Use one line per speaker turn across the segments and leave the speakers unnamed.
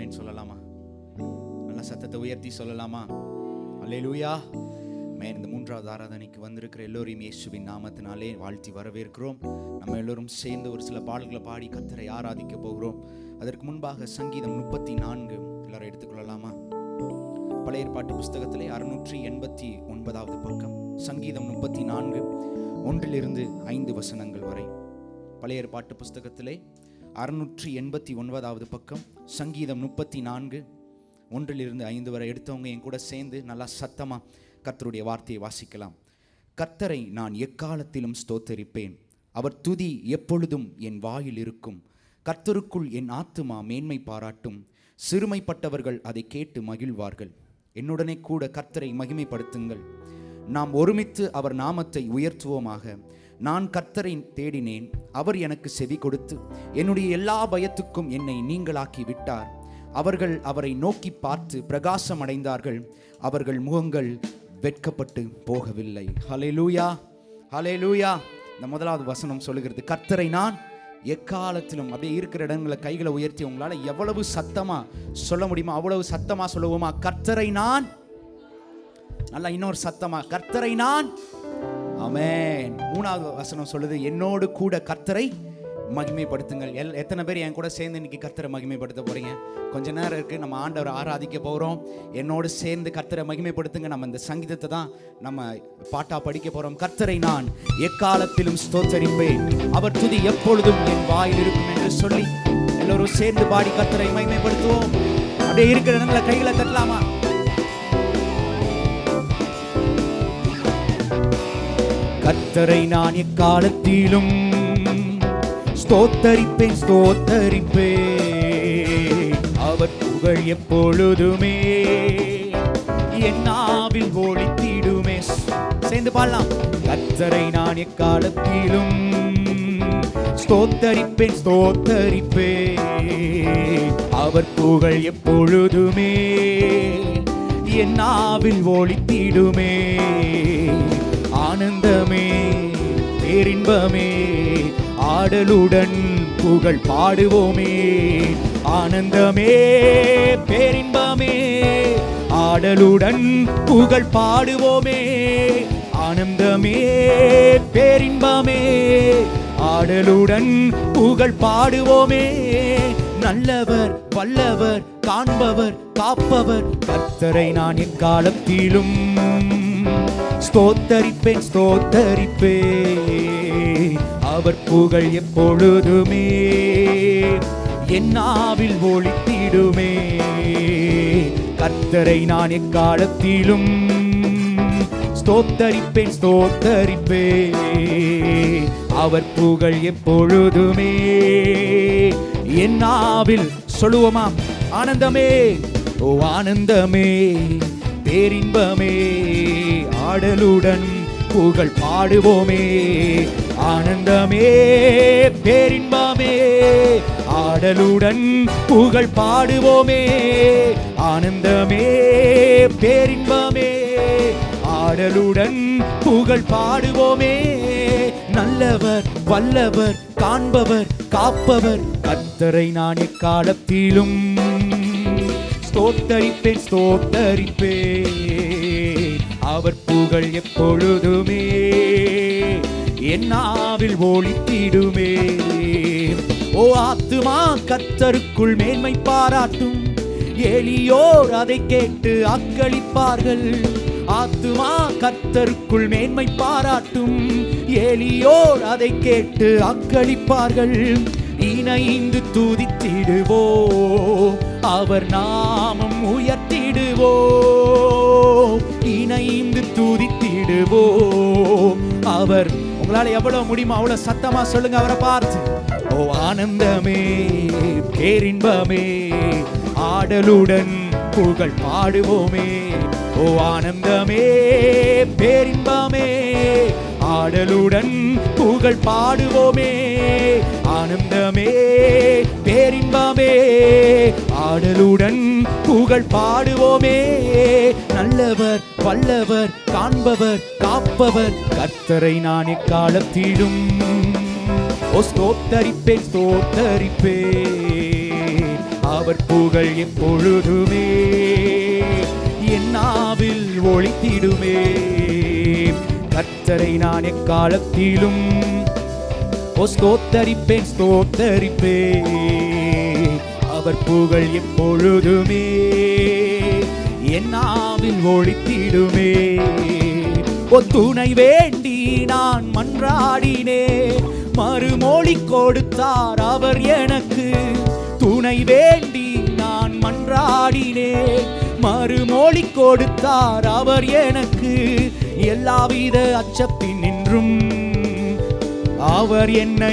ஆமென் சொல்லலாமா நல்ல சத்தத்தை உயர்த்தி சொல்லலாமா அல்லேலூயா மேன் இந்த மூன்றாவது ஆராதனைக்கு வந்திருக்கிற எல்லோரையும் இயேசுவின் நாமத்தினாலே வாழ்த்தி வரவேற்கிறோம் நம்ம எல்லோரும் சேர்ந்து ஒரு சில பாடல்களை பாடி கத்தரை ஆராதிக்க போகிறோம் அதற்கு முன்பாக சங்கீதம் முப்பத்தி நான்கு எல்லாரும் எடுத்துக்கொள்ளலாமா பழைய ஏற்பாட்டு புஸ்தகத்திலே அறுநூற்றி எண்பத்தி ஒன்பதாவது பக்கம் சங்கீதம் முப்பத்தி நான்கு ஒன்றிலிருந்து ஐந்து வசனங்கள் வரை பழைய ஏற்பாட்டு புஸ்தகத்திலே அறுநூற்றி எண்பத்தி ஒன்பதாவது பக்கம் சங்கீதம் முப்பத்தி நான்கு ஒன்றிலிருந்து ஐந்து வரை எடுத்தவங்க என் கூட சேர்ந்து நல்லா சத்தமா கர்த்தருடைய வார்த்தையை வாசிக்கலாம் கர்த்தரை நான் எக்காலத்திலும் ஸ்தோத்தரிப்பேன் அவர் துதி எப்பொழுதும் என் வாயில் இருக்கும் கர்த்தருக்குள் என் ஆத்துமா மேன்மை பாராட்டும் சிறுமைப்பட்டவர்கள் அதை கேட்டு மகிழ்வார்கள் என்னுடனே கூட கர்த்தரை மகிமைப்படுத்துங்கள் நாம் ஒருமித்து அவர் நாமத்தை உயர்த்துவோமாக நான் கர்த்தரை தேடினேன் அவர் எனக்கு செவி கொடுத்து என்னுடைய எல்லா பயத்துக்கும் என்னை நீங்களாக்கி விட்டார் அவர்கள் அவரை நோக்கி பார்த்து பிரகாசம் அடைந்தார்கள் அவர்கள் முகங்கள் வெட்கப்பட்டு போகவில்லை ஹalleluya ஹalleluya இந்த முதலாவது வசனம் சொல்லுகிறது கர்த்தரை நான் எக்காலத்திலும் அப்படியே இருக்கிற இடங்களை கைகளை உயர்த்தி உங்களால் எவ்வளவு சத்தமா சொல்ல முடியுமா அவ்வளவு சத்தமா சொல்லுவோமா கர்த்தரை நான் நல்லா இன்னொரு சத்தமா கர்த்தரை நான் ஆமென் மூணாவது வசனம் சொல்லுது என்னோடு கூட கர்த்தரை மகிமைப்படுத்துங்கள் எல் எத்தனை பேர் என் கூட சேர்ந்து இன்னைக்கு கர்த்தரை மகிமைப்படுத்த போறீங்க கொஞ்ச நேரம் இருக்கு நம்ம ஆண்டவரை ஆராதிக்க போகிறோம் என்னோடு சேர்ந்து கர்த்தரை மகிமைப்படுத்துங்க நம்ம இந்த சங்கீதத்தை தான் நம்ம பாட்டா படிக்க போறோம் கர்த்தரை நான் எக்காலத்திலும் ஸ்தோத்தரிப்பேன் அவர் துதி எப்பொழுதும் என் வாயில் இருக்கும் என்று சொல்லி எல்லோரும் சேர்ந்து பாடி கர்த்தரை மகிமைப்படுத்துவோம் அப்படியே இருக்கிற இடங்களை கைகளை தட்டலாமா கர்த்தரை நான் எக்காலத்திலும் ஸ்தோத்தரிப்பேன் ஸ்தோத்தரிப்பேன் அவர் புகழ் எப்பொழுதுமே என் நாவில் ஒளித்திடுமே சேர்ந்து பாடலாம் கர்த்தரை நான் எக்காலத்திலும் ஸ்தோத்தரிப்பேன் ஸ்தோத்தரிப்பேன் அவர் புகழ் எப்பொழுதுமே என் நாவில் ஒளித்திடுமே ஆனந்தமே பேரின்பமே ஆடலுடன் புகழ் பாடுவோமே ஆனந்தமே பேரின்பமே ஆடலுடன் புகழ் பாடுவோமே ஆனந்தமே பேரின்பமே ஆடலுடன் புகழ் பாடுவோமே நல்லவர் வல்லவர் காண்பவர் காப்பவர் கர்த்தரை நான் எக்காலத்திலும் ஸ்தோத்தரிப்பேன் ஸ்தோத்தரிப்பேன் அவர் புகழ் எப்பொழுதுமே என் நாவில் ஒளித்திடுமே கர்த்தரை நான் எக்காலத்திலும் ஸ்தோத்தரிப்பேன் ஸ்தோத்தரிப்பேன் அவர் புகழ் எப்பொழுதுமே என் நாவில் சொல்லுவோமா ஆனந்தமே ஓ ஆனந்தமே பேரின்பமே ஆடலுடன் புகழ் பாடுவோமே ஆனந்தமே பேரின்பமே ஆடலுடன் புகழ் பாடுவோமே ஆனந்தமே பேரின்பமே ஆடலுடன் புகழ் பாடுவோமே நல்லவர் வல்லவர் காண்பவர் காப்பவர் கர்த்தரை நான் எக்காலத்திலும் ஸ்தோத்தரிப்பேன் ஸ்தோத்தரிப்பேன் அவர் புகழ் எப்பொழுதுமே என் நாவில் ஒளித்திடுமே ஓ ஆத்துமா கர்த்தருக்குள் மேன்மை பாராட்டும் எளியோர் அதை கேட்டு அக்களிப்பார்கள் ஆத்துமா கர்த்தருக்குள் மேன்மை பாராட்டும் எளியோர் அதை கேட்டு அக்களிப்பார்கள் இணைந்து துதித்திடுவோ அவர் நாமம் உயர்த்திடுவோ இணைந்து துதித்திடுவோ அவர் உங்களால எவ்வளவு முடியுமோ அவ்வளவு சத்தமா சொல்லுங்க அவரை பார்த்து ஓ ஆனந்தமே பேரின்பமே ஆடலுடன் புகழ் பாடுவோமே ஓ ஆனந்தமே பேரின்பமே ஆடலுடன் புகழ் பாடுவோமே ஆனந்தமே பேரின்பமே ஆடலுடன் புகழ் பாடுவோமே நல்லவர் வல்லவர் காண்பவர் காப்பவர் கர்த்தரை நான் எக்காலத்திலும் ஓ ஸ்தோத்தரிப்பேன் ஸ்தோத்தரிப்பேன் அவர் புகழ் எப்பொழுதுமே என் நாவில் ஒளித்திடுமே கர்த்தரை நான் எக்காலத்திலும் ஓ ஸ்தோத்தரிப்பேன் ஸ்தோத்தரிப்பேன் அவர் புகழ் எப்பொழுதுமே என் நாவில் ஒழித்திடுமே ஓ துணை வேண்டி நான் மன்றாடினேன் மறுமொழி கொடுத்தார் அவர் எனக்கு துணை வேண்டி நான் மன்றாடினேன் மறுமொழி கொடுத்தார் அவர் எனக்கு எல்லாவித அச்சத்தின் நின்றும் அவர் என்னை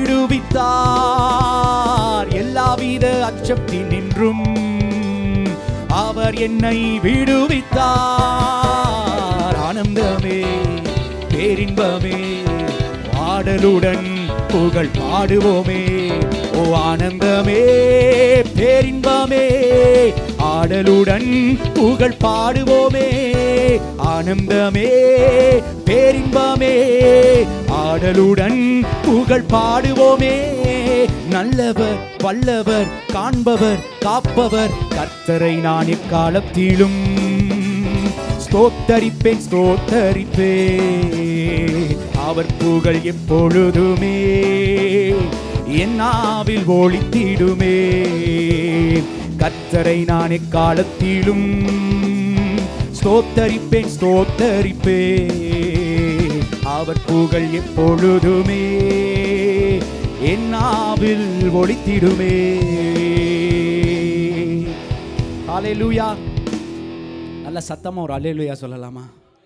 விடுவித்தார் எல்லாவித அச்சத்தின் நின்றும் அவர் என்னை விடுவித்தார் ஆனந்தமே பேரின்பமே பாடலுடன் புகழ் பாடுவோமே ஓ ஆனந்தமே பேரின்பமே ஆடலுடன் புகழ் பாடுவோமே ஆனந்தமே பேரின்பமே ஆடலுடன் புகழ் பாடுவோமே நல்லவர் வல்லவர் காண்பவர் காப்பவர் கர்த்தரை நான் எக்காலத்திலும் ஸ்தோத்தரிப்பேன் ஸ்தோத்தரிப்பேன் அவர் புகழ் எப்பொழுதுமே என் நாவில் ஒளித்திடுமே கர்த்தரை நான் எக்காலத்திலும் ஸ்தோத்தரிப்பேன் ஸ்தோத்தரிப்பேன் அவர் புகழ் எப்பொழுதுமே என் நாவில் ஒளித்திடுமே ஹalleluya நல்ல சத்தமா ஒரு அல்லேலூயா சொல்லலாமா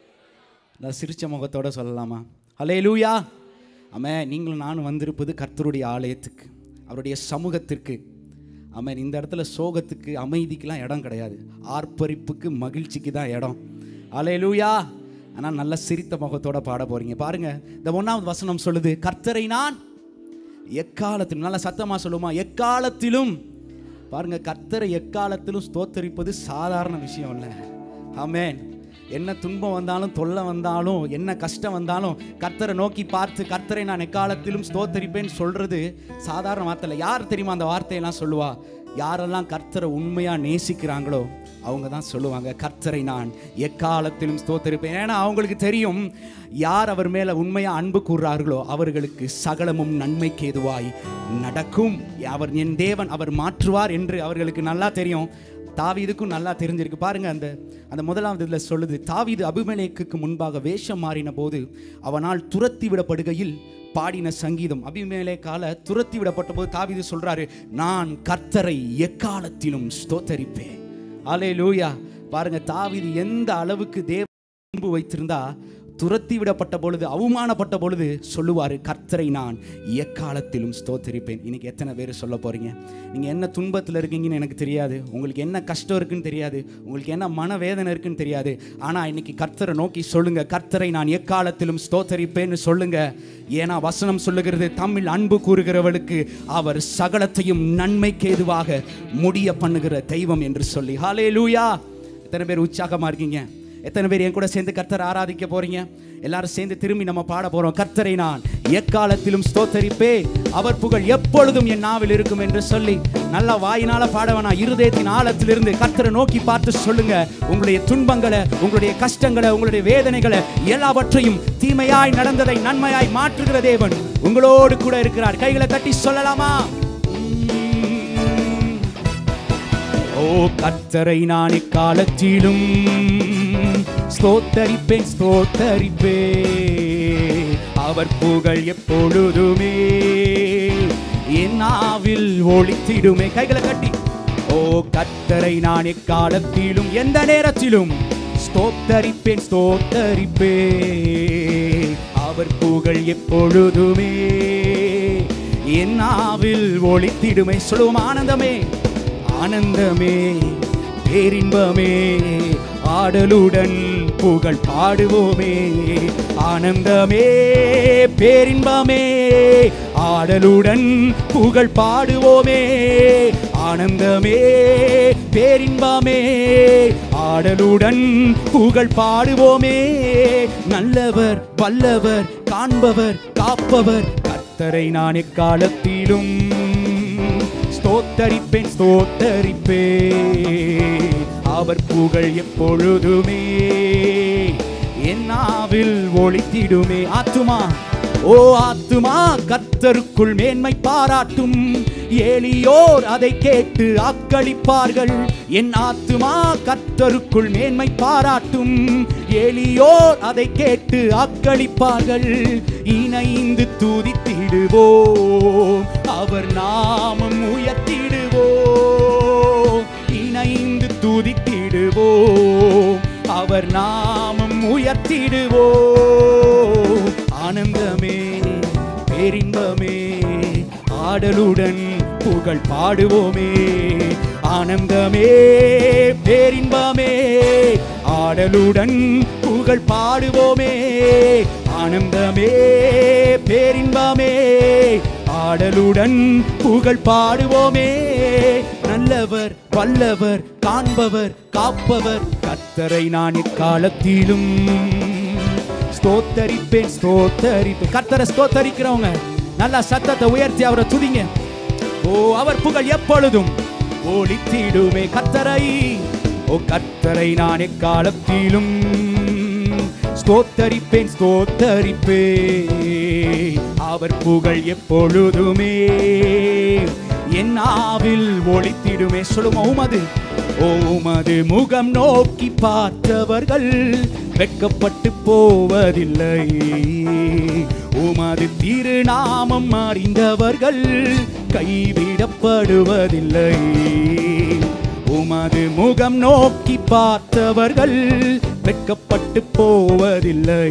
நல்ல சிரிச்ச முகத்தோட சொல்லலாமா அல்லேலூயா ஆமே நீங்களும் நானும் வந்திருப்பது கர்த்தருடைய ஆலயத்துக்கு அவருடைய சமூகத்திற்கு ஆமென் இந்த இடத்துல சோகத்துக்கு அமைதிக்கெலாம் இடம் கிடையாது ஆர்ப்பரிப்புக்கு மகிழ்ச்சிக்கு தான் இடம் அல்லேலூயா ஆனால் நல்ல சிரித்த முகத்தோட பாட போறீங்க பாருங்க இந்த ஒன்றாவது வசனம் சொல்லுது கர்த்தரை நான் எக்காலத்திலும் நல்ல சத்தமா சொல்லுமா எக்காலத்திலும் பாருங்க கர்த்தரை எக்காலத்திலும் ஸ்தோத்தரிப்பது சாதாரண விஷயம் இல்லை ஆமென் என்ன துன்பம் வந்தாலும் தொல்லை வந்தாலும் என்ன கஷ்டம் வந்தாலும் கர்த்தரை நோக்கி பார்த்து கர்த்தரை நான் எக்காலத்திலும் ஸ்தோத்தரிப்பேன்னு சொல்றது சாதாரண வார்த்தை இல்லை யார் தெரியுமா அந்த வார்த்தையெல்லாம் சொல்லுவா யாரெல்லாம் கர்த்தரை உண்மையா நேசிக்கிறாங்களோ அவங்க தான் சொல்லுவாங்க கர்த்தரை நான் எக்காலத்திலும் ஸ்தோத்தரிப்பேன் ஏன்னா அவங்களுக்கு தெரியும் யார் அவர் மேல உண்மையா அன்பு கூறுறார்களோ அவர்களுக்கு சகலமும் நன்மைக்கு ஏதுவாய் நடக்கும் அவர் என் தேவன் அவர் மாற்றுவார் என்று அவர்களுக்கு நல்லா தெரியும் தாவீதுக்கும் நல்லா தெரிஞ்சிருக்கு பாருங்க அந்த அந்த முதலாவது இதில் சொல்லுது தாவீது அபிமெலேக்குக்கு முன்பாக வேஷம் மாறின போது அவனால் துரத்தி விடப்படுகையில் பாடின சங்கீதம் அபிமேலேக்கால துரத்தி விடப்பட்ட போது தாவீது சொல்றாரு நான் கர்த்தரை எக்காலத்திலும் ஸ்தோத்தரிப்பேன் அலே லூயா பாருங்க தாவீது எந்த அளவுக்கு தேவ அன்பு வைத்திருந்தா துரத்தி விடப்பட்ட பொழுது அவமானப்பட்ட பொழுது சொல்லுவார் கர்த்தரை நான் எக்காலத்திலும் ஸ்தோத்தரிப்பேன் இன்னைக்கு எத்தனை பேர் சொல்ல போறீங்க நீங்க என்ன துன்பத்தில் இருக்கீங்கன்னு எனக்கு தெரியாது உங்களுக்கு என்ன கஷ்டம் இருக்குன்னு தெரியாது உங்களுக்கு என்ன மனவேதனை இருக்குன்னு தெரியாது ஆனா இன்னைக்கு கர்த்தரை நோக்கி சொல்லுங்க கர்த்தரை நான் எக்காலத்திலும் ஸ்தோத்தரிப்பேன்னு சொல்லுங்க ஏன்னா வசனம் சொல்லுகிறது தமிழ் அன்பு கூறுகிறவளுக்கு அவர் சகலத்தையும் நன்மைக்கு ஏதுவாக முடிய பண்ணுகிற தெய்வம் என்று சொல்லி ஹாலே லூயா எத்தனை பேர் உற்சாகமா இருக்கீங்க எத்தனை பேர் என் கூட சேர்ந்து கர்த்தரை ஆராதிக்க போறீங்க எல்லாரும் சேர்ந்து திரும்பி நம்ம பாட போறோம் கர்த்தரை நான் எக்காலத்திலும் ஸ்தோத்தரிப்பே அவர் புகழ் எப்பொழுதும் என் நாவில் இருக்கும் என்று சொல்லி நல்லா வாயினால பாட வேணாம் இருதயத்தின் ஆழத்திலிருந்து கர்த்தரை நோக்கி பார்த்து சொல்லுங்க உங்களுடைய துன்பங்களை உங்களுடைய கஷ்டங்களை உங்களுடைய வேதனைகளை எல்லாவற்றையும் தீமையாய் நடந்ததை நன்மையாய் மாற்றுகிற தேவன் உங்களோடு கூட இருக்கிறார் கைகளை தட்டி சொல்லலாமா உம். ஓ கர்த்தரை நான் இக்காலத்திலும் ஸ்தோத்தரிப்பேன் ஸ்தோத்தரிப்பேன் அவர் புகழ் எப்பொழுதுமே என் நாவில் ஒளித்திடுமே கைகளை கட்டி ஓ கர்த்தரை நான் இக்காலத்திலும் எந்த நேரத்திலும் ஸ்தோத்தரிப்பேன் ஸ்தோத்தரிப்பேன் அவர் புகழ் எப்பொழுதுமே என் நாவில் ஒளித்திடுமே சொல்லுவோம் ஆனந்தமே ஆனந்தமே பேரின்பமே ஆடலுடன் புகழ் பாடுவோமே ஆனந்தமே பேரின்பமே ஆடலுடன் புகழ் பாடுவோமே ஆனந்தமே பேரின்பமே ஆடலுடன் புகழ் பாடுவோமே நல்லவர் வல்லவர் காண்பவர் காப்பவர் கர்த்தரை நான் எக்காலத்திலும்
ஸ்தோத்தரிப்பேன் ஸ்தோத்தரிப்பே அவர் புகழ் எப்பொழுதுமே என் நாவில் ஒளித்திடுமே ஆத்துமா ஓ ஆத்துமா கர்த்தருக்குள் மேன்மை பாராட்டும் ஏலியோர் அதை கேட்டு அக்களிப்பார்கள் என் ஆத்துமா கர்த்தருக்குள் மேன்மை பாராட்டும் ஏலியோர் அதை கேட்டு அக்களிப்பார்கள் இணைந்து துதித்திடுவோம் அவர் நாமம் உயர்த்திடுவோம் இணைந்து துதித்திடுவோம் அவர் நாமம் உயர்த்திடுவோம் ஆனந்தமே பேரின்பமே ஆடலுடன் புகழ் பாடுவோமே ஆனந்தமே பேரின்பமே ஆடலுடன் புகழ் பாடுவோமே ஆனந்தமே பேரின்பமே ஆடலுடன் புகழ் பாடுவோமே நல்லவர் வல்லவர் காண்பவர் காப்பவர் கத்தரை நான் இக்காலத்திலும் ஸ்தோத்தரிப்பேன் ஸ்தோத்தரிப்பேன் கர்த்தரை ஸ்தோத்தரிக்கிறவங்க நல்லா சத்தத்தை உயர்த்தி அவரை துதிங்க ஓ அவர் புகழ் எப்பொழுதும் ஒளித்திடுமே கத்தரை ஓ கத்தரை நான் எக்காலத்திலும் ஸ்தோத்தரிப்பேன் ஸ்தோத்தரிப்பே அவர் புகழ் எப்பொழுதுமே என் ஆவில் ஒளித்திடுமே சொல்லுமா உமது ஓ உமது முகம் நோக்கி பார்த்தவர்கள் வெட்கப்பட்டு போவதில்லை உமது திருநாமம் அறிந்தவர்கள் கைவிடப்படுவதில்லை உமது முகம் நோக்கி பார்த்தவர்கள் வெட்கப்பட்டு போவதில்லை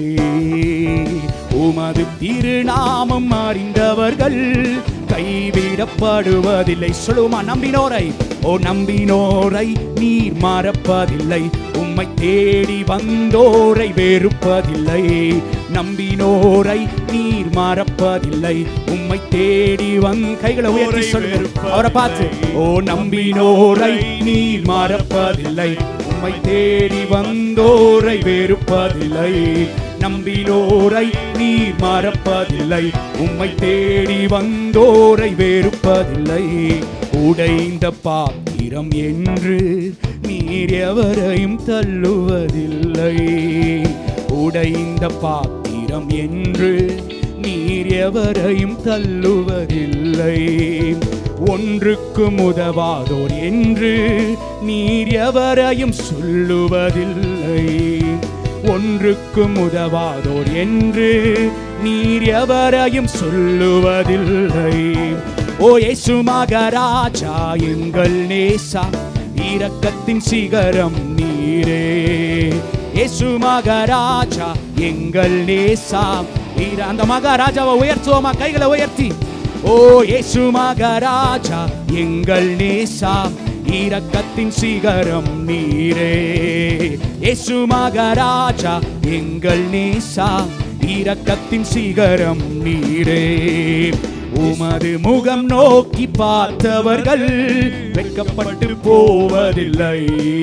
உமது திருநாமம் அறிந்தவர்கள் கைவிடப்படுவதில்லை சொல்லுமா நம்பினோரை ஓ நம்பினோரை நீர் மறப்பதில்லை உம்மை தேடி வந்தோரை வெறுப்பதில்லை நம்பினோரை நீர் மறப்பதில்லை உம்மை தேடி வந் கைகளை உயர்த்தி சொல்லு அவரை பார்த்து ஓ நம்பினோரை நீர் மறப்பதில்லை உம்மை தேடி வந்தோரை வெறுப்பதில்லை நம்பினோரை நீர் மறப்பதில்லை உம்மை தேடி வந்தோரை வெறுப்பதில்லை உடைந்த பாத்திரம் என்று நீர் எவரையும் தள்ளுவதில்லை உடைந்த பாத்திரம் என்று நீர் எவரையும் தள்ளுவதில்லை ஒன்றுக்கும் உதவாதோர் என்று நீர் எவரையும் சொல்லுவதில்லை ஒன்றுக்கும் உதவாதோர் என்று நீர் எவரையும் சொல்லுவதில்லை ஓ இயேசு மகராஜா எங்கள் நேசா இரக்கத்தின் சிகரம் நீரே இயேசு மகராஜா எங்கள் நேசா நீர் அந்த மகாராஜாவை உயர்த்துவோமா கைகளை உயர்த்தி ஓ இயேசு மகராஜா எங்கள் நேசா இரக்கத்தின் சிகரம் நீரே இயேசு மகராஜா எங்கள் நேசா இரக்கத்தின் சிகரம் நீரே உமது முகம் நோக்கி பார்த்தவர்கள் வெட்கப்பட்டு போவதில்லை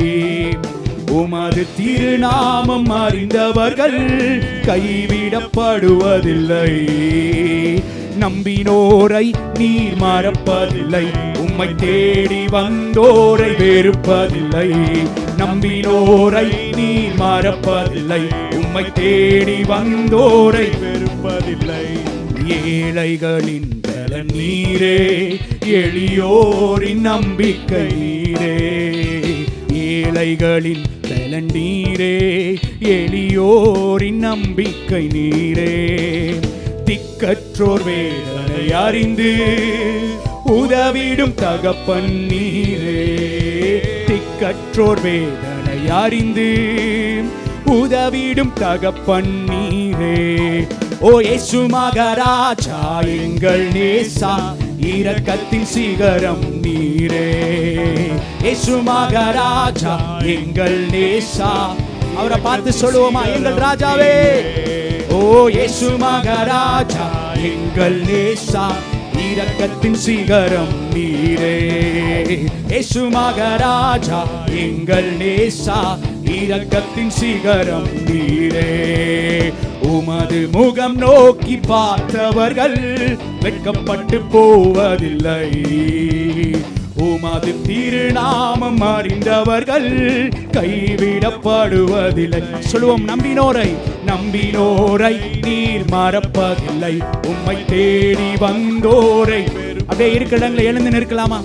உமது திருநாமம் அறிந்தவர்கள் கைவிடப்படுவதில்லை நம்பினோரை நீர் மறப்பதில்லை உம்மை தேடி வந்தோரை வெறுப்பதில்லை நம்பினோரை நீர் மறப்பதில்லை உம்மை தேடி வந்தோரை
வெறுப்பதில்லை
ஏழைகளின் பலன் நீரே எளியோரின் நம்பிக்கை நீரே ஏழைகளின் பலன் நீரே எளியோரின் நம்பிக்கை நீரே திக்கற்றோர் வேதனை அறிந்து உதவிடும் தகப்பன் நீரே திக்கற்றோர் வேதனை அறிந்து உதவிடும் தகப்பன் நீரே ஓ இயேசு மகராஜா எங்கள் நேசா இரக்கத்தின் சிகரம் நீரே இயேசு மகராஜா எங்கள் நேசா அவரை பார்த்து சொல்லுவோமா எங்கள் ராஜாவே ஓ இயேசு மகராஜா எங்கள் நேசா இரக்கத்தின் சிகரம் நீரே இயேசு மகராஜா எங்கள் நேசா இரக்கத்தின் சிகரம் நீரே உமது முகம் நோக்கி பார்த்தவர்கள் வெட்கப்பட்டு போவதில்லை உமது திருநாமம் அறிந்தவர்கள் கைவிடப்படுவதில்லை சொல்லுவோம் நம்பினோரை நம்பினோரை நீர் மறப்பதில்லை உம்மை தேடி வந்தோரை அப்படியே இருக்கிற இடங்களை எழுந்து நிற்கலாமா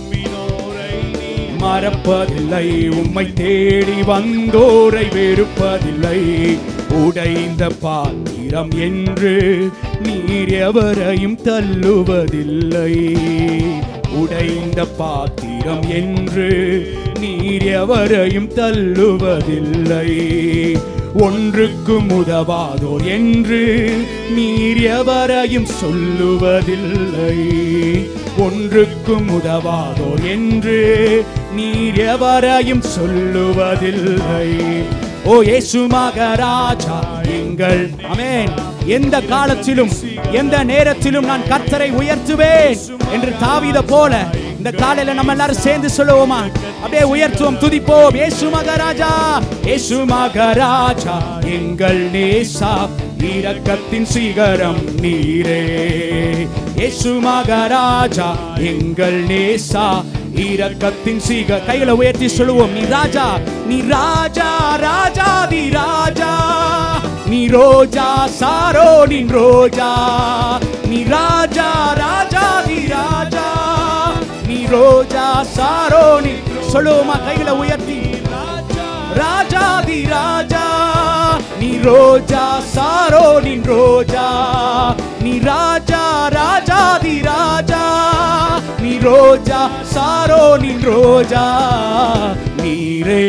மறப்பதில்லை உம்மை தேடி வந்தோரை வெறுப்பதில்லை உடைந்த பாத்திரம் என்று நீர் எவரையும் தள்ளுவதில்லை உடைந்த பாத்திரம் என்று நீர் எவரையும் தள்ளுவதில்லை ஒன்றுக்கும் உதவாதோர் என்று நீர் எவரையும் சொல்லுவதில்லை ஒன்றுக்கும் உதவாதோர் என்று நீர் எவரையும் சொல்லுவதில்லை ஓ இயேசு மகராஜா எங்கள் அமேன் எந்த காலத்திலும் எந்த நேரத்திலும் நான் கர்த்தரை உயர்த்துவேன் என்று தாவீத போல இந்த காலையில நம்ம எல்லாரும் சேர்ந்து சொல்லுவோமா அப்படியே உயர்த்துவோம் துதிப்போம் இயேசு மகராஜா இயேசு மகராஜா எங்கள் நேசா இரக்கத்தின் சிகரம் நீரே இயேசு மகராஜா எங்கள் நேசா இரக்கத்தின் சீக கைகளை உயர்த்தி சொல்லுவோம் நீ ராஜா நீ ராஜா ராஜாதி ராஜா நீ ரோஜா சாரோ நீ ரோஜா நீ ராஜா ராஜாதி ராஜா நீ ரோஜா சாரோ நீ சொல்லுவோமா கைகளை உயர்த்தி ராஜாதி ராஜா நீ ரோஜா சாரோ நீ ரோஜா நீ ராஜா ராஜாதி ராஜா நீ ரோஜா சாரோ நீ ரோஜா நீரே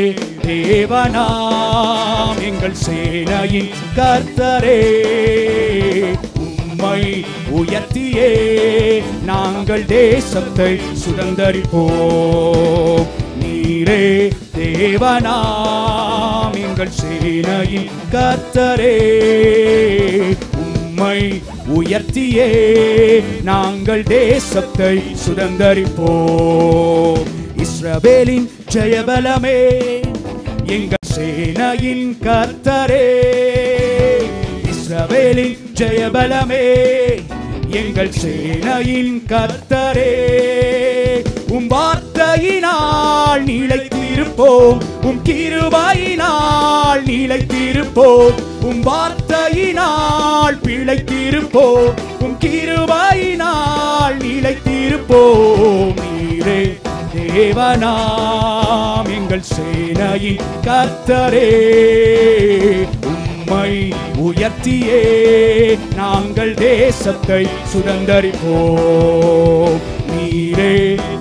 தேவனாம் எங்கள் சேனையின் கர்த்தரே உம்மை உயர்த்தியே நாங்கள் தேசத்தை சுதந்தரிப்போம் நீரே தேவனாம் எங்கள் சேனையின் கர்த்தரே உம்மை உயர்த்தியே நாங்கள் தேசத்தை சுதந்தரிப்போம் இஸ்ரவேலின் ஜெயபலமே எங்கள் சேனையின் கர்த்தரே இஸ்ரவேலின் ஜெயபலமே எங்கள் சேனையின் கர்த்தரே உம் வார்த்தையினால் நிலைத்திருப்போம் உம் கிருபையினால் நிலைத்திருப்போம் உம் வார்த்தையினால் பிழைத்திருப்போம் உம் கிருபையினால் நிலைத்திருப்போம் நீரே தேவனாம் எங்கள் சேனையின் கர்த்தரே உம்மை உயர்த்தியே நாங்கள் தேசத்தை சுதந்தரிப்போம் நீரே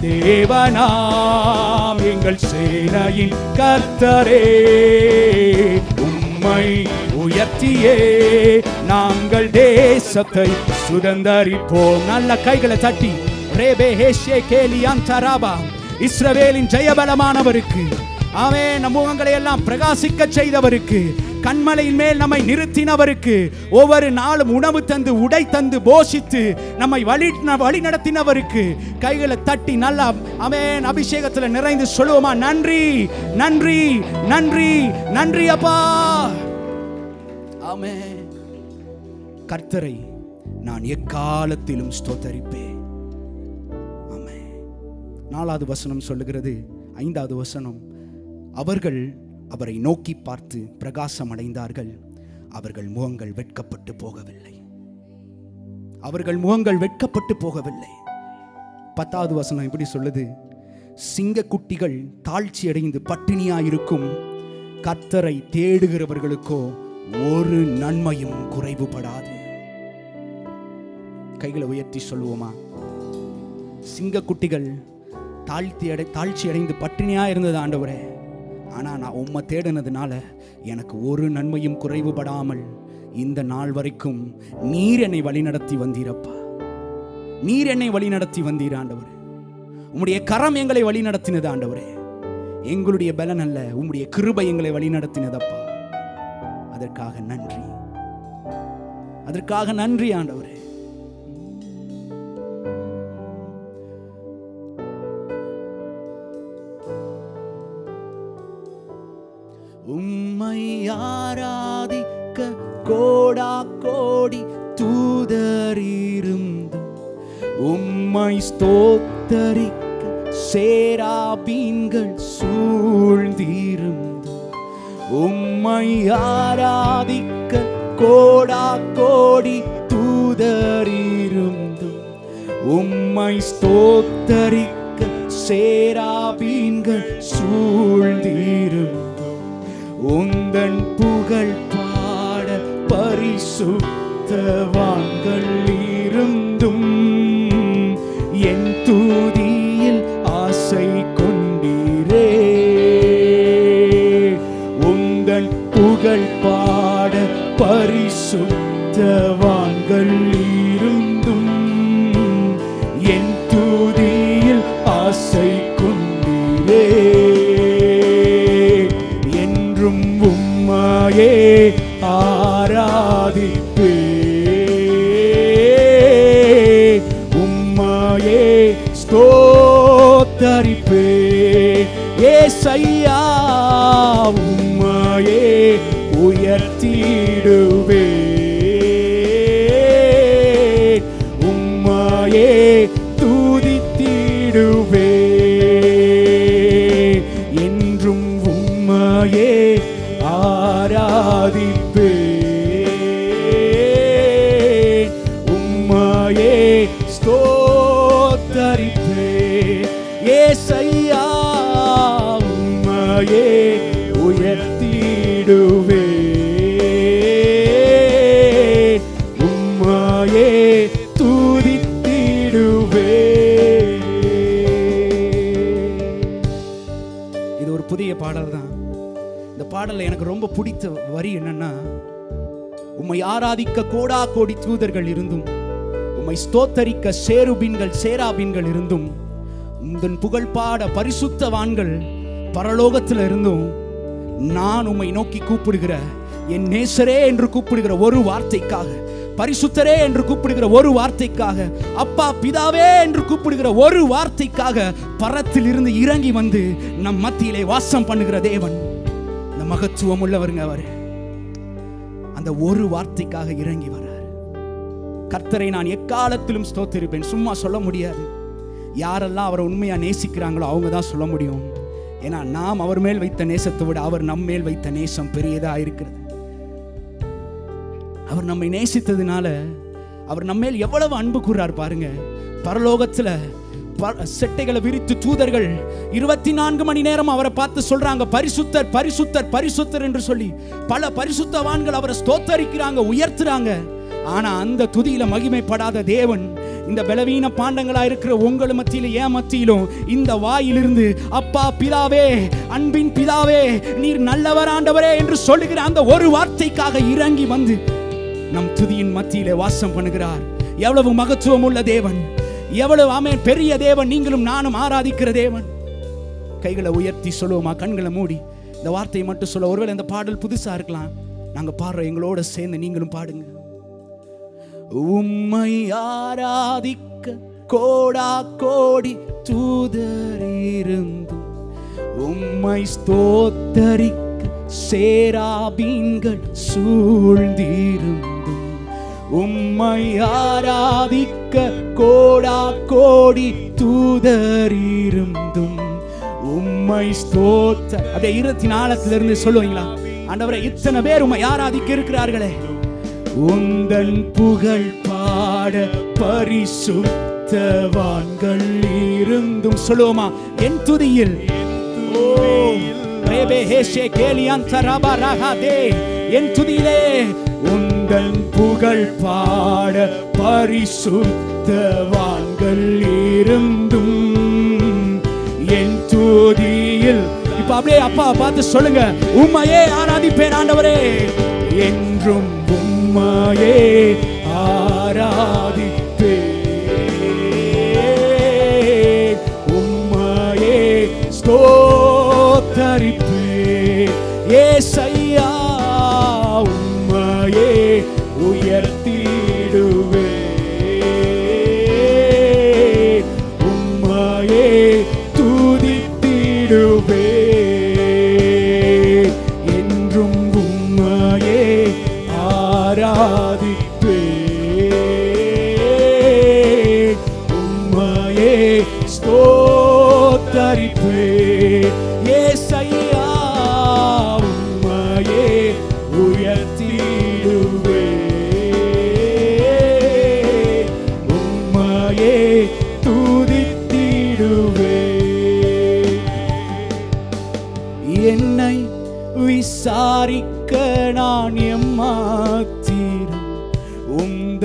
தேவனாம் எங்கள் சேனையின் கர்த்தரே உம்மை உயர்த்தியே நாங்கள் தேசத்தை சுதந்தரிப்போம் நல்ல கைகளை தட்டி ரேபே ஹேஷே கேலியான் தராபா இஸ்ரவேலின் ஜெயபலமானவருக்கு ஆமே நம் முகங்களை எல்லாம் பிரகாசிக்க செய்தவருக்கு கண்மலையின் மேல் நம்மை நிறுத்தினவருக்கு ஒவ்வொரு நாளும் உணவு தந்து உடை தந்து போஷித்து நம்மை வழி வழி நடத்தினவருக்கு கைகளை தட்டி நல்லா அவன் அபிஷேகத்துல நிறைந்து சொல்லுவோமா நன்றி நன்றி நன்றி நன்றி அப்பா ஆமே கர்த்தரை நான் எக்காலத்திலும் ஸ்தோத்தரிப்பேன் ஆமே நாலாவது வசனம் சொல்லுகிறது ஐந்தாவது வசனம் அவர்கள் அவரை நோக்கி பார்த்து பிரகாசம் அடைந்தார்கள் அவர்கள் முகங்கள் வெட்கப்பட்டு போகவில்லை அவர்கள் முகங்கள் வெட்கப்பட்டு போகவில்லை பத்தாவது வசனம் இப்படி சொல்லுது சிங்கக்குட்டிகள் தாழ்ச்சி அடைந்து பட்டினியாயிருக்கும் கர்த்தரை தேடுகிறவர்களுக்கோ ஒரு நன்மையும் குறைவுபடாது கைகளை உயர்த்தி சொல்லுவோமா சிங்கக்குட்டிகள் தாழ்த்தி அடை தாழ்ச்சி அடைந்து பட்டினியா இருந்தது ஆண்டவரே ஆனா நான் உம்மை தேடினதுனால எனக்கு ஒரு நன்மையும் குறைவுபடாமல் இந்த நாள் வரைக்கும் நீர் என்னை வழிநடத்தி வந்தீரப்பா நீர் என்னை வழிநடத்தி வந்தீர் ஆண்டவரே உம்முடைய கரம் எங்களை வழிநடத்தினது ஆண்டவரே எங்களுடைய பலன் அல்ல உம்முடைய கிருபை எங்களை வழிநடத்தினதப்பா அதற்காக நன்றி அதற்காக நன்றி ஆண்டவரே உம்மை ஆராதிக்க கோடா கோடி தூதரிருந்தும் உம்மை ஸ்தோத்தரிக்க சேராபீன்கள் சூழ்ந்திருந்தும் உம்மை ஆராதிக்க கோடா கோடி தூதரிருந்தும் உம்மை ஸ்தோத்தரிக்க சேராபீன்கள் சூழ்ந்திருந்தும் உந்தன் புகழ் பாட பரிசுத்தவான்கள் இருந்தும் என் தூதியில் ஆசை கொண்டீரே உந்தன் புகழ் பாட பரிசுத்தவான்கள் இருந்தும் என் தூதியில் ஆசை கொண்டீரே என்றும் உம்மாயே ஆராதிப்பே உம்மாயே ஸ்தோத்தரிப்பே ஏசையா உம்மாயே உயர்த்திடுவே உம்மாயே துதித்திடுவே என்றும் உம்மாயே ஆராதிப்பே உம்மாயே ஸ்தோத்தரிப்பே ஏசையா உம்மாயே உயர்த்திடுவே உம்மாயே துதித்திடுவே இது ஒரு புதிய பாடல் தான் இந்த பாடல்ல எனக்கு ரொம்ப பிடித்த வரி என்னன்னா உம்மை ஆராதிக்க கோடா கோடி தூதர்கள் இருந்தும் உம்மை ஸ்தோத்தரிக்க சேருபின்கள் சேராபின்கள் இருந்தும் உந்தன் புகழ் பாட பரிசுத்தவான்கள் பரலோகத்தில் இருந்தும் நான் உம்மை நோக்கி கூப்பிடுகிற என் நேசரே என்று கூப்பிடுகிற ஒரு வார்த்தைக்காக பரிசுத்தரே என்று கூப்பிடுகிற ஒரு வார்த்தைக்காக அப்பா பிதாவே என்று கூப்பிடுகிற ஒரு வார்த்தைக்காக பரத்தில் இருந்து இறங்கி வந்து நம் மத்தியிலே வாசம் பண்ணுகிற தேவன் இந்த மகத்துவம் உள்ளவருங்க அவர் அந்த ஒரு வார்த்தைக்காக இறங்கி வரார் கர்த்தரை நான் எக்காலத்திலும் ஸ்தோத்திருப்பேன் சும்மா சொல்ல முடியாது யாரெல்லாம் அவரை உண்மையா நேசிக்கிறாங்களோ அவங்க தான் சொல்ல முடியும் ஏன்னா நாம் அவர் மேல் வைத்த நேசத்தை விட அவர் நம்ம மேல் வைத்த நேசம் பெரியதா இருக்கிறது அவர் நம்மை நேசித்ததுனால அவர் நம்ம மேல் எவ்வளவு அன்பு கூறார் பாருங்க பரலோகத்துல ப- செட்டைகளை விரித்து தூதர்கள் இருபத்தி நான்கு மணி நேரம் அவரை பார்த்து சொல்றாங்க பரிசுத்தர் பரிசுத்தர் பரிசுத்தர் என்று சொல்லி பல பரிசுத்தவான்கள் அவரை ஸ்தோத்தரிக்கிறாங்க உயர்த்துறாங்க ஆனா அந்த துதியில மகிமைப்படாத தேவன் இந்த பலவீன பாண்டங்களா இருக்கிற உங்கள் மத்தியில ஏன் மத்தியிலும் இந்த வாயிலிருந்து அப்பா பிதாவே அன்பின் பிதாவே நீர் நல்லவர் ஆண்டவரே என்று சொல்லுகிற அந்த ஒரு வார்த்தைக்காக இறங்கி வந்து நம் துதியின் மத்தியிலே வாசம் பண்ணுகிறார் எவ்வளவு மகத்துவம் உள்ள தேவன் எவ்வளவு ஆமென் பெரிய தேவன் நீங்களும் நானும் ஆராதிக்கிற தேவன் கைகளை உயர்த்தி சொல்லுவோமா கண்களை மூடி இந்த வார்த்தையை மட்டும் சொல்ல ஒருவேளை இந்த பாடல் புதுசா இருக்கலாம் நாங்க பாடுறோம் எங்களோட சேர்ந்து நீங்களும் பாடுங்க உம்மை ஆராதிக்க கோடா கோடி தூதரிருந்தும் உம்மை ஸ்தோத்தரிக்க சேராபீன்கள் சூழ்ந்திருந்தும் உம்மை ஆராதிக்க கோடா கோடி தூதரிருந்தும் உம்மை ஸ்தோத்த அப்படியே இருபத்தி நாலத்திலிருந்து சொல்லுவீங்களா ஆண்டவரே இத்தனை பேர் உம்மை ஆராதிக்க இருக்கிறார்களே உந்தன் புகழ் பாட பரிசுத்தவான்கள் இருந்தும் சொல்லுவோமா என் துதியில் ஓ, ரேபே ஹேஷே கேலியான் தரபா ரகாதே. என் துதியிலே உந்தன் புகழ் பாட பரிசுத்தவான்கள் இருந்தும் என் துதியில் இப்ப அப்படியே அப்பா பார்த்து சொல்லுங்க உம்மையே ஆராதிப்பேன் ஆண்டவரே என்றும் உம்மையே ஆராதிப்பேன் உம்மையே ஸ்தோத்தரிப்பேன் ஏசையா உம்மையே உயர்த்திடுவேன் உம்மையே துதித்திடுவேன் என்றும் உம்மையே ஆராதிப்பேன்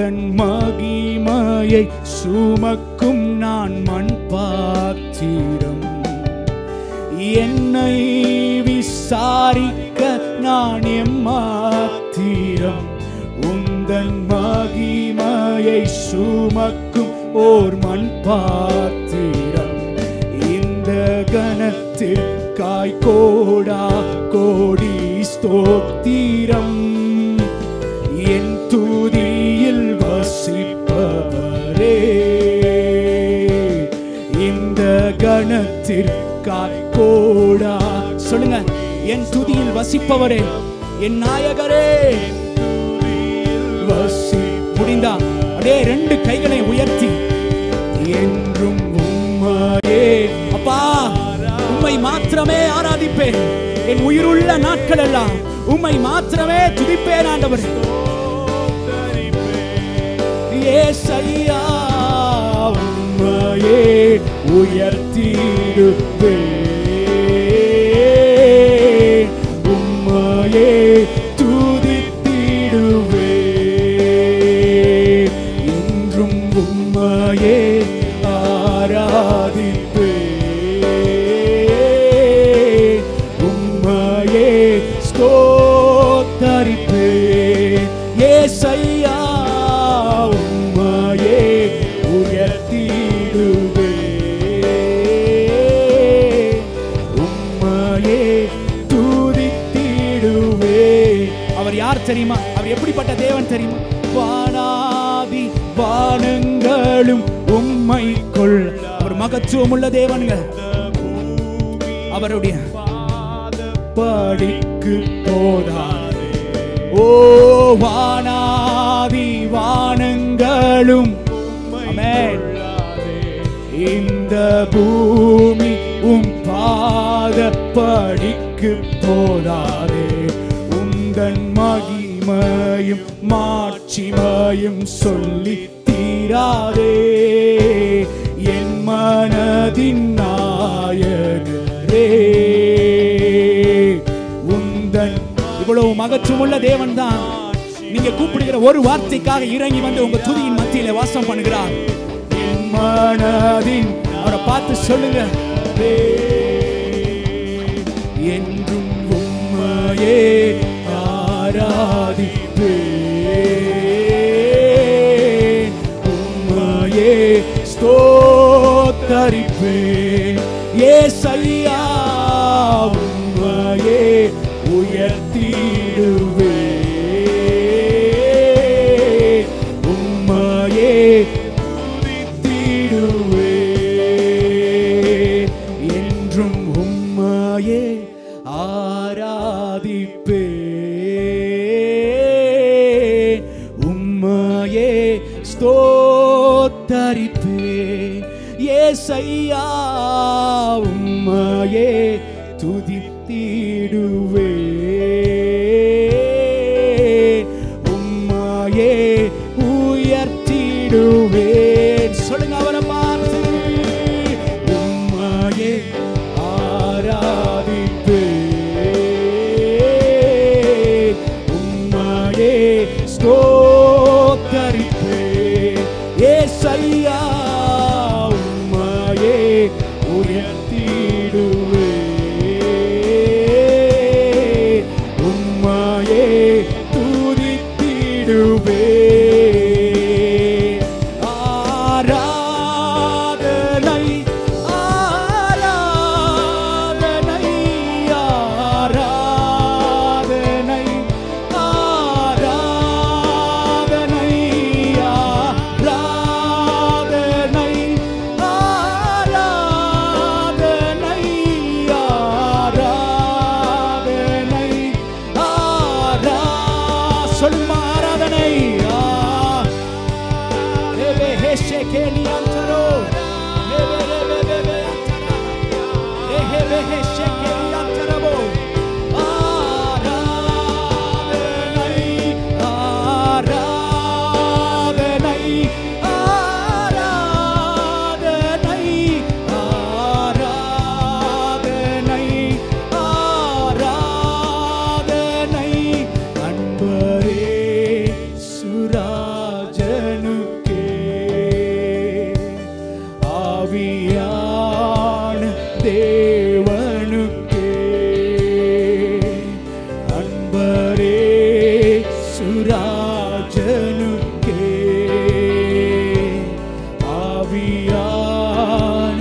உந்தன் மகிமையை சுமக்கும் நான் மண் பாத்திரம் என்னை விசாரிக்க நான் எம்மாத்திரம் உந்தன் மகிமையை சுமக்கும் ஓர் மண் பாத்திரம் இந்த கணத்திற்காய் கோடா கோடி ஸ்தோத்திரம் என் துதியில் வசிப்பவரே இந்த கணத்திற்காய் கோடா சொல்லுங்க என் துதியில் வசிப்பவரே என் நாயகரே வசி முடிந்தா அப்படியே ரெண்டு கைகளை உயர்த்தி என்றும் உம்மையே அப்பா உம்மை மாத்திரமே ஆராதிப்பேன் என் உயிருள்ள நாட்கள் எல்லாம் உம்மை மாத்திரமே துதிப்பேன் ஆண்டவர் ஏசையா உம்மையே உயர்த்திடுவே உம்மையே துதித்திடுவே என்றும் உம்மையே ஆராதிப்பே உம்மையே ஸ்தோத்தரிப்பே ஏசையா உம்மையே உயர்த்திடுவே உம்மையே துதித்திடுவே அவர் யார் தெரியுமா அவர் எப்படிப்பட்ட தேவன் தெரியுமா வானாதி வானங்களும் உம்மைக்குள் அவர் மகத்துவமுள்ள தேவனுங்க அவருடைய படிக்கு போதாதே ஓ வானாதி வானங்களும் ஆமென். இந்த பூமி உம் பாத படிக்கு போதாதே உந்தன் மகிமையும் மாட்சிமையும் சொல்லி தீராதே என் மனதின் நாயகரே உந்தன் இவ்வளவு மகத்துவமுள்ள தேவன் தான் நீங்க கூப்பிடுகிற ஒரு வார்த்தைக்காக இறங்கி வந்து உங்க துதியின் மத்தியில வாசம் பண்ணுகிறார் என் மனதின் அவரை பார்த்து சொல்லுங்க என்றும் உம்மையே ஆராதிப்பேன் உம்மையே ஸ்தோத்தரிப்பேன் ஏசையா உம்மையே உயர்த்திடுவே உம்மையே துதித்திடுவே என்றும் உம்மையே ஆராதிப்பே உம்மையே ஸ்தோத்தரிப்பே ஏசையா உம்மையே துதித்திடுவே உம்மையே உயர்த்திடுவேன் சொல்லுங்க அவரை பார்த்து உம்மையே ஆராதிப்பே உம்மையே ஸ்தோத்தரிப்பே ஏசையா உம்மையே உயர்த்திடுவே உம்மையே துதித்திடுவே ஆராதனை ஆராதனை ஆராதனை ஆராதனை ஆராதனை ஆராதனை ஆராதனை ஆரா சொல்லுமா ஆராதனை ஆ Rebe heshe keli antaro. Rebe rebe rebe antara. Rebe heshe keli antarabo. ஆராதனை, ஆராதனை, ஆராதனை, ஆராதனை, ஆராதனை. அன்பரே சுராஜனே ஆவியான தேவனுக்கே அன்பரே சுராஜனுக்கே ஆவியான்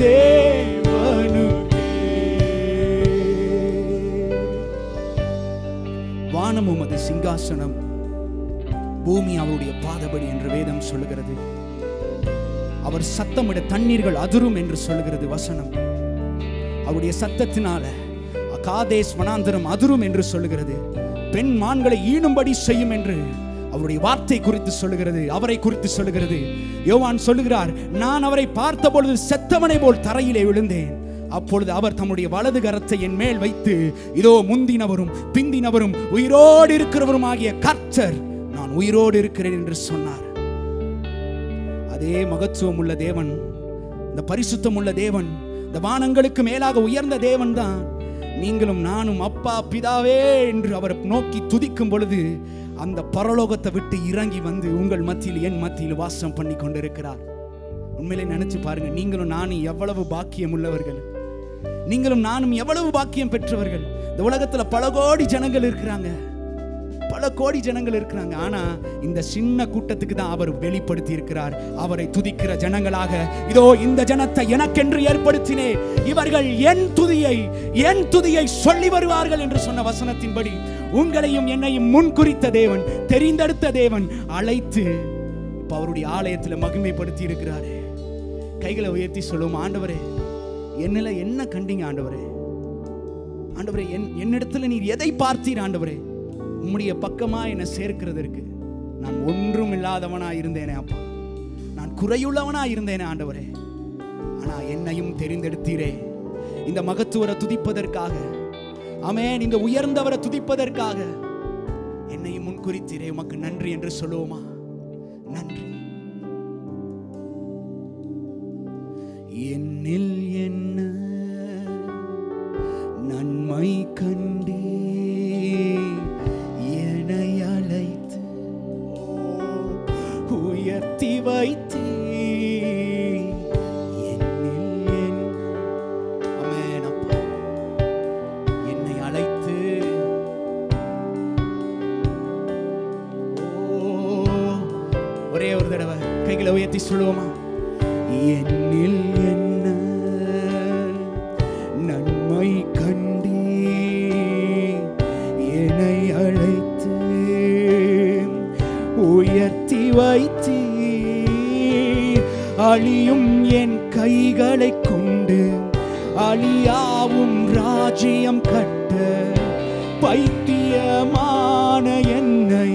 தேவனுக்கே வானம் உமது சிங்காசனம் பூமி அவருடைய பாதபடி என்று வேதம் சொல்லுகிறது அவர் சத்தமிட தண்ணீர்கள் அதிரும் என்று சொல்லுகிறது வசனம் அவருடைய சத்தத்தினால காதேஸ் வனாந்தரம் அதிரும் என்று சொல்லுகிறது பெண் மான்களை ஈணும்படி செய்யும் என்று அவருடைய வார்த்தை குறித்து சொல்லுகிறது அவரை குறித்து சொல்லுகிறது யோவான் சொல்லுகிறார் நான் அவரை பார்த்த பொழுது செத்தவனை போல் தரையிலே விழுந்தேன் அப்பொழுது அவர் தம்முடைய வலது கரத்தை என் மேல் வைத்து இதோ முந்தினவரும் பிந்தினவரும் உயிரோடு இருக்கிறவரும் ஆகிய கர்த்தர் நான் உயிரோடு இருக்கிறேன் என்று சொன்னார் அதே மகத்துவம் உள்ள தேவன் இந்த பரிசுத்தம் உள்ள தேவன் இந்த வானங்களுக்கு மேலாக உயர்ந்த தேவன் தான் நீங்களும் நானும் அப்பா பிதாவே என்று அவரை நோக்கி துதிக்கும் பொழுது அந்த பரலோகத்தை விட்டு இறங்கி வந்து உங்கள் மத்தியில் என் மத்தியில் வாசம் பண்ணி கொண்டிருக்கிறார் உண்மையிலே நினைச்சு பாருங்க நீங்களும் நானும் எவ்வளவு பாக்கியம் உள்ளவர்கள் நீங்களும் நானும் எவ்வளவு பாக்கியம் பெற்றவர்கள் இந்த உலகத்துல பல கோடி ஜனங்கள் இருக்கிறாங்க பல கோடி ஜனங்கள் இருக்கிறாங்க ஆனா இந்த சின்ன கூட்டத்துக்கு தான் அவர் வெளிப்படுத்தி இருக்கிறார் அவரை துதிக்கிற ஜனங்களாக இதோ இந்த ஜனத்தை எனக்கென்று ஏற்படுத்தினேன் இவர்கள் என் துதியை என் துதியை சொல்லி வருவார்கள் என்று சொன்ன வசனத்தின்படி உங்களையும் என்னையும் முன்குறித்த தேவன் தெரிந்தெடுத்த தேவன் அழைத்து இப்ப அவருடைய ஆலயத்துல மகிமைப்படுத்தி இருக்கிறாரு கைகளை உயர்த்தி சொல்லுவோம் ஆண்டவரே என்னில என்ன கண்டீங்க ஆண்டவரே ஆண்டவரே என் என்னிடத்துல நீர் எதை பார்த்தீர் ஆண்டவரே உம்முடைய பக்கமா என்னை சேர்க்கிறதற்கு நான் ஒன்றும் இல்லாதவனா இருந்தேனே அப்பா நான் குறையுள்ளவனா இருந்தேனே ஆண்டவரே ஆனா என்னையும் தெரிந்தெடுத்தீரே இந்த மகத்துவரை துதிப்பதற்காக ஆமென் இந்த உயர்ந்தவரை துதிப்பதற்காக என்னையும் முன்குறித்தீரே உமக்கு நன்றி என்று சொல்லுவோமா நன்றி என்னில் என்ன நன்மை கண்டே என்னை அழைத்து உயர்த்தி வைத்தீ என்னில் என் ஆமென் அப்பா என்னை அழைத்து ஓ ஒரே ஒரு தடவை கைகளை உயர்த்தி சொல்லுவோமா என்னில் என்ன நன்மை கண்டே என்னை அழைத்து உயர்த்தி வைத்தீர் அழியும் என் கைகளை கொண்டு அழியாவும் ராஜ்யம் கட்ட பைத்தியமான என்னை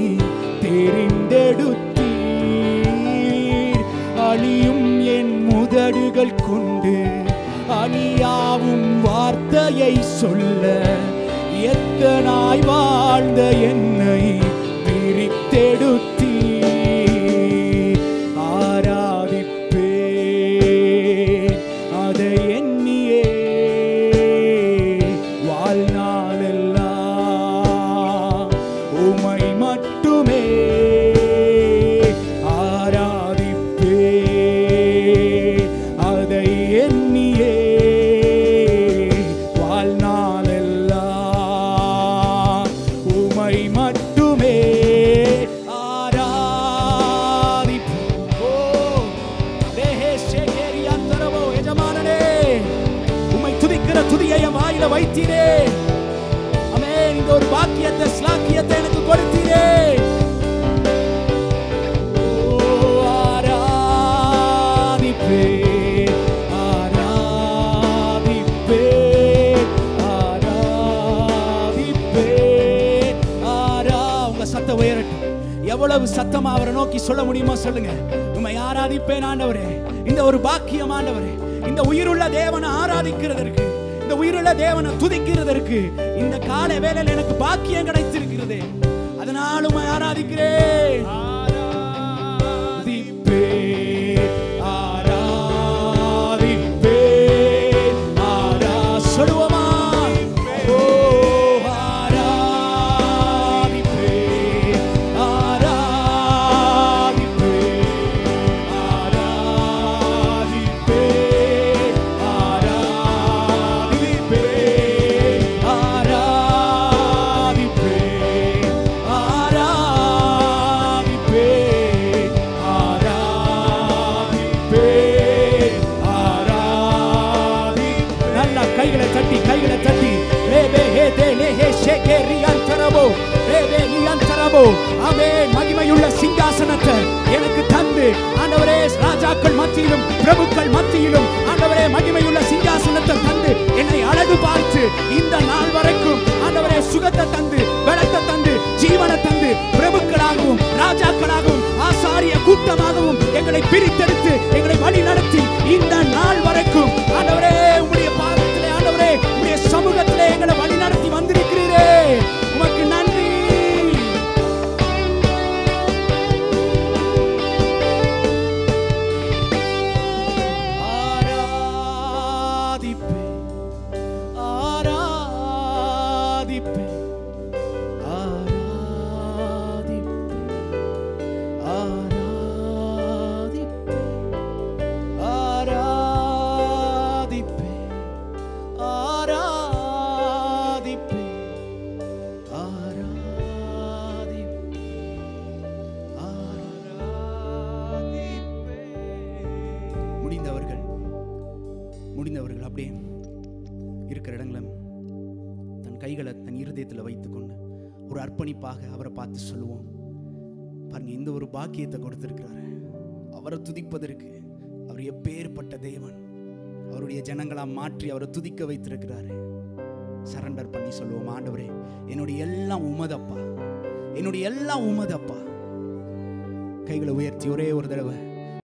தெரிந்தெடுத்தீர் அழியும் என் முதடுகள் கொண்டு அழியாவும் வார்த்தையை சொல்ல எத்தனாய் வாழ்ந்த என்னை பிரித்தெடுத்தீர் ஆராதிப்பேன் அதை எண்ணியே வாழ்நாளெல்லாம் உமை மட்டுமே ஆராதிப்பேன் அதை எண்ணியே வாழ்நாளெல்லாம் உமை மட்டுமே ஆராதிப்பேன் ஓ தேஹே சேகேரி அந்தரவோ எஜமானனே உம்மை துதிக்கிற துதியை என் வாயில வைத்தீரே அமேன் இந்த ஒரு பாக்கியத்தை ஸ்லாக்கியத்தை எனக்கு கொடுத்தீரே ஓ, ஆராதிப்பேன், ஆராதிப்பேன், ஆராதிப்பேன், ஆரா உங்க சத்தம் உயரட்டும் எவ்வளவு சத்தமா அவரை நோக்கி சொல்ல முடியுமோ சொல்லுங்க உண்மை ஆராதிப்பேன் ஆண்டவரே இந்த ஒரு பாக்கியம் ஆண்டவரே இந்த உயிருள்ள தேவனை ஆராதிக்கிறதற்கு இந்த உயிருள்ள தேவனை துதிக்கிறதற்கு இந்த கால வேளையில் எனக்கு பாக்கியம் கிடைத்திருக்கிறது அதனால் உம்மை ஆராதிக்கிறேன் ஆராதிப்பேன், ஆராதிப்பேன், ஆரா சொல்லுவோமா? ஓ, ஆராதிப்பேன், ஆராதிப்பேன், ஆராதிப்பேன், ஓ ஆமே மகிமையுள்ள சிங்காசனத்தை எனக்கு தந்து ஆண்டவரே ராஜாக்கள் மத்தியிலும் பிரபுக்கள் மத்தியிலும் ஆண்டவரே மகிமையுள்ள சிங்காசனத்தை தந்து என்னை அழகு பார்த்து இந்த நாள் வரைக்கும் ஆண்டவரே சுகத்தை தந்து பலத்தை தந்து ஜீவனை தந்து பிரபுக்களாகவும் ராஜாக்களாகவும் ஆசாரிய கூட்டமாகவும் எங்களை பிரித்தெடுத்து எங்களை வழி நடத்தி இந்த நாள் வரைக்கும் ஆண்டவரே உம்முடைய பாதத்திலே ஆண்டவரே உம்முடைய சமூகத்திலே எங்களை வழி நடத்தி வந்திருக்கிறீரே உமக்கு நன்றி ஆராதிப்பேன் ஆராதிப்பேன் ஆராதிப்பேன் ஆராதிப்பேன் ஆராதிப்பேன் ஆராதிப்பேன் ஆராதிப்பேன் முடிந்தவர்கள் முடிந்தவர்கள் அப்படியே இருக்கிற இடங்களும் தன் கைகளை தன் இருதயத்தில் வைத்துக்கொண்டு ஒரு அர்ப்பணிப்பாக அவரை பார்த்து சொல்லுவோம் பாருங்க இந்த ஒரு பாக்கியத்தை கொடுத்திருக்கிறாரு அவரை துதிப்பதற்கு அவர் எப்பேற்பட்ட தேவன் அவருடைய ஜனங்களா மாற்றி அவரை துதிக்க வைத்திருக்கிறாரு சரண்டர் பண்ணி சொல்லுவோம் ஆண்டவரே என்னுடைய எல்லாம் உமதப்பா என்னுடைய எல்லாம் உமதப்பா கைகளை உயர்த்தி ஒரே ஒரு தடவை